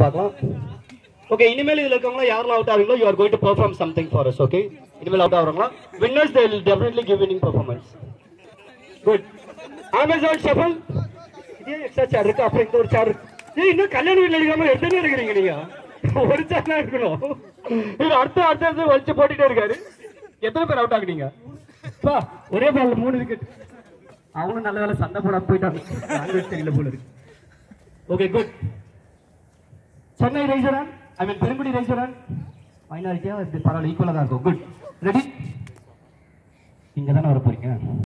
பார்க்கலாம் ஓகே இனிமேல் இதுல இருக்கவங்க யாரெல்லாம் அவுட் ஆகுங்களோ you are going to perform something for us okay இனிமேல் அவுட் ஆகுறவங்களா winners they will definitely give winning performance good Amazon shuffle இதே எக்ஸ்ட்ரா சேர் இருக்கு அப்புறம் இந்த ஒரு சேர் இருக்கு ஏய் இன்னும் கல்யாண வீட்டில் எடுக்காம எடுத்துட்டே இருக்கிறீங்க நீங்க ஒரு சேர் தான் இருக்கணும் இது அடுத்த அடுத்த அடுத்து வலிச்சு போட்டுட்டே இருக்காரு எத்தனை பேர் அவுட் ஆகுனீங்க பா ஒரே பால் மூணு விக்கெட் அவங்களும் நல்ல வேலை சண்டை போடாம போயிட்டாங்க லாங்குவேஜ் தெரியல போல இருக்கு ஓகே குட் சென்னை ரைசரன் ஐ மீன் பெருங்குடி ரைசரன் மைனாரிட்டியா பரவாயில்ல ஈக்குவலாக தான் இருக்கும் குட் ரெடி இங்க தானே வர போறீங்க